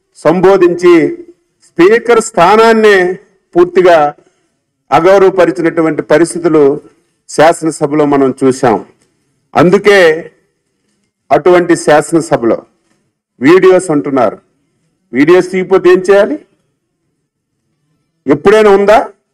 సంబోధించి speaker స్థానాన్నే పూర్తిగా అగౌరవపరిచినటువంటి పరిస్థితులు శాసనసభలో మనం చూశాం అందుకే అటువంటి శాసనసభలో వీడియోస్ అంటున్నారు వీడియోస్ తీయకపోతే ఏం చేయాలి ఎప్పుడైనా ఉందా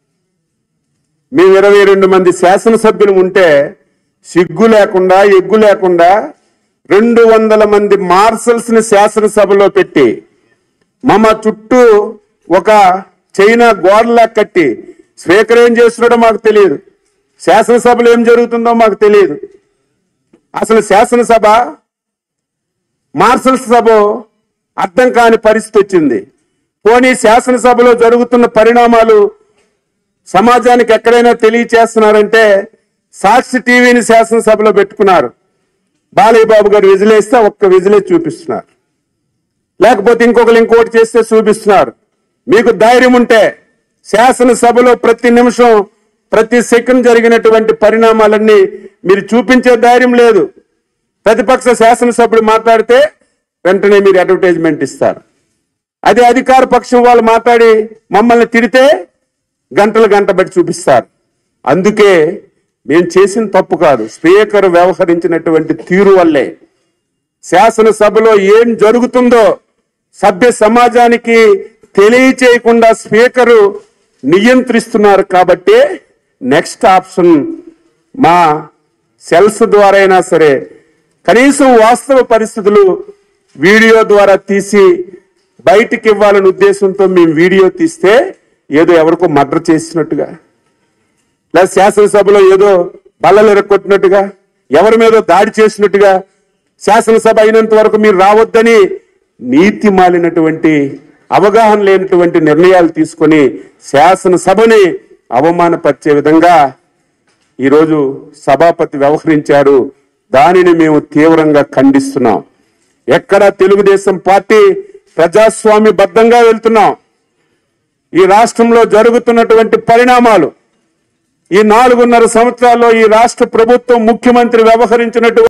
మేము ఇరవై రెండు మంది శాసనసభ్యులు ఉంటే సిగ్గు లేకుండా ఎగ్గు లేకుండా రెండు వందల మంది మార్షల్స్ ని శాసనసభలో పెట్టి మమ చుట్టూ ఒక చైనా గోడలా కట్టి స్పీకర్ ఏం చేస్తున్నాడో మాకు తెలియదు శాసనసభలో ఏం జరుగుతుందో మాకు తెలియదు అసలు శాసనసభ మార్షల్స్ సభ అర్థం కాని పరిస్థితి వచ్చింది పోనీ శాసనసభలో జరుగుతున్న పరిణామాలు సమాజానికి ఎక్కడైనా తెలియచేస్తున్నారంటే సాక్షి టీవీని శాసనసభలో పెట్టుకున్నారు బాలయ్య బాబు గారు విజిలేస్తే ఒక్క విజిలే చూపిస్తున్నారు లేకపోతే ఇంకొకరు ఇంకోటి చేస్తే చూపిస్తున్నారు మీకు ధైర్యం ఉంటే శాసనసభలో ప్రతి నిమిషం ప్రతి సెకండ్ జరిగినటువంటి పరిణామాలన్నీ మీరు చూపించే ధైర్యం లేదు ప్రతిపక్ష శాసనసభ్యుడు మాట్లాడితే వెంటనే మీరు అడ్వర్టైజ్మెంట్ ఇస్తారు అదే అధికార పక్షం వాళ్ళు మాట్లాడి మమ్మల్ని తిడితే గంటలు గంట బట్టి చూపిస్తారు అందుకే మేము చేసిన తప్పు కాదు స్పీకర్ వ్యవహరించినటువంటి తీరు వల్లే శాసనసభలో ఏం జరుగుతుందో సభ్య సమాజానికి తెలియచేయకుండా స్పీకరు నియంత్రిస్తున్నారు కాబట్టి నెక్స్ట్ ఆప్షన్ మా సెల్స్ ద్వారా అయినా సరే కనీసం వాస్తవ పరిస్థితులు వీడియో ద్వారా తీసి బయటికి ఇవ్వాలనే ఉద్దేశంతో మేము వీడియో తీస్తే ఏదో ఎవరికో మర్డర్ చేసినట్టుగా లేదా శాసనసభలో ఏదో బల్లలు ఎరగొట్టినట్టుగా ఎవరి మీద దాడి చేసినట్టుగా శాసనసభ అయినంత వరకు మీరు రావద్దని నీతి మాలినటువంటి అవగాహన లేనటువంటి నిర్ణయాలు తీసుకొని శాసనసభని అవమానపరిచే విధంగా ఈరోజు సభాపతి వ్యవహరించారు దానిని మేము తీవ్రంగా ఖండిస్తున్నాం ఎక్కడ తెలుగుదేశం పార్టీ ప్రజాస్వామ్య బద్ధంగా వెళ్తున్నాం ఈ రాష్ట్రంలో జరుగుతున్నటువంటి పరిణామాలు ఈ నాలుగున్నర సంవత్సరాల్లో ఈ రాష్ట్ర ప్రభుత్వం ముఖ్యమంత్రి వ్యవహరించినటువంటి